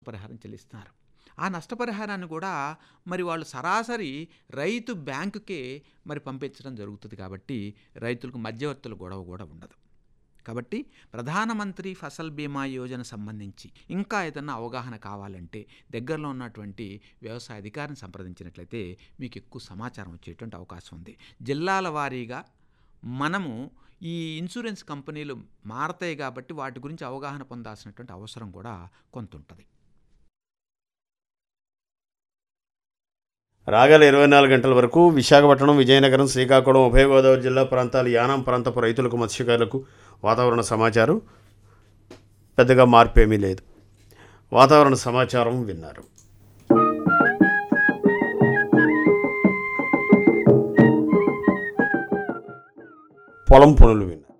పరిహారం చెల్లిస్తున్నారు ఆ నష్టపరిహారాన్ని కూడా మరి వాళ్ళు సరాసరి రైతు బ్యాంకుకే మరి పంపించడం జరుగుతుంది కాబట్టి రైతులకు మధ్యవర్తుల గొడవ కూడా ఉండదు కాబట్టి ప్రధానమంత్రి ఫసల్ బీమా యోజన సంబంధించి ఇంకా ఏదన్నా అవగాహన కావాలంటే దగ్గరలో ఉన్నటువంటి వ్యవసాయ అధికారిని సంప్రదించినట్లయితే మీకు ఎక్కువ సమాచారం వచ్చేటువంటి అవకాశం ఉంది జిల్లాల వారీగా మనము ఈ ఇన్సూరెన్స్ కంపెనీలు మారతాయి కాబట్టి వాటి గురించి అవగాహన పొందాల్సినటువంటి అవసరం కూడా కొంత ఉంటుంది రాగల ఇరవై నాలుగు గంటల వరకు విశాఖపట్నం విజయనగరం శ్రీకాకుళం ఉభయ గోదావరి జిల్లా ప్రాంతాలు యానాం ప్రాంతపు రైతులకు మత్స్యకారులకు వాతావరణ సమాచారం పెద్దగా మార్పు ఏమీ లేదు వాతావరణ సమాచారం విన్నారు పొలం పనులు విన్నారు